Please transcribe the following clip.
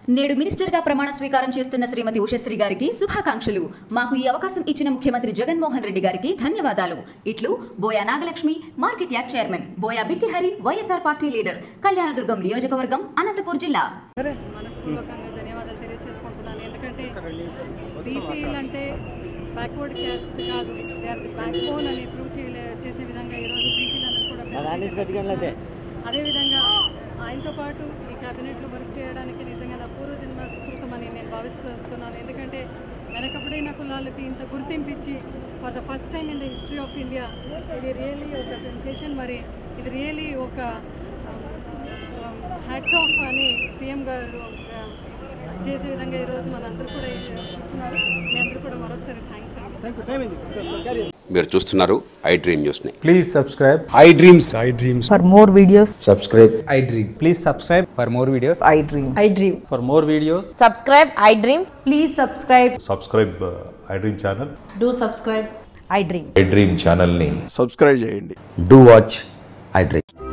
నేడు మినిస్టర్గా ప్రమాణ స్వీకారం చేస్తున్న శ్రీమతి ఉషశ్రీ గారికి శుభాకాంక్షలు మాకు ఈ అవకాశం ఇచ్చిన ముఖ్యమంత్రి జగన్మోహన్ రెడ్డి గారికి ధన్యవాదాలు ఇట్లు Boya Nagalakshmi market yard chairman Boya Bikkihari YSR party leader Kalyanadurgam నియోజకవర్గం అనంతపూర్ జిల్లా మనస్పూర్వకంగా ధన్యవాదాలు తెలియజేసుకుంటున్నాను ఎందుకంటే బీసీలు అంటే బ్యాక్వర్డ్ క్యాస్ట్ కాదు they are the backbone అని ప్రూవ్ చేయలే చేసే విధంగా ఈరోజు బీసీలందరూ కూడా ప్రత్యేకంగా అదేవిధంగా ఆయనతో పాటు ఈ క్యాబినెట్లో వర్క్ చేయడానికి నిజంగా నా పూర్వజన్మ సుకృతమని నేను భావిస్తున్నాను ఎందుకంటే వెనకబడిన కులాలకి ఇంత గుర్తింపు ఇచ్చి for the first time in the history of India ఇది రియలీ ఒక సెన్సేషన్ మరి ఇది రియలీ ఒక హ్యాట్స్ ఆఫ్ అని సీఎం గారు ఆ, చేసే విధంగా ఈరోజు మనందరూ కూడా ఇచ్చినారు మీ అందరూ కూడా మరొకసారి థ్యాంక్స్ అండి మీరు చూస్తున్నారు ఐ డ్రీమ్ న్యూస్ని Please subscribe. I dreams I dreams. For more videos, subscribe I dream. Please subscribe for more videos. I dream. I dream. For more videos Subscribe, I dream. Please subscribe. Subscribe I dream channel Do subscribe. I dream. I dream ఛానల్ని subscribe చేయండి do watch I dream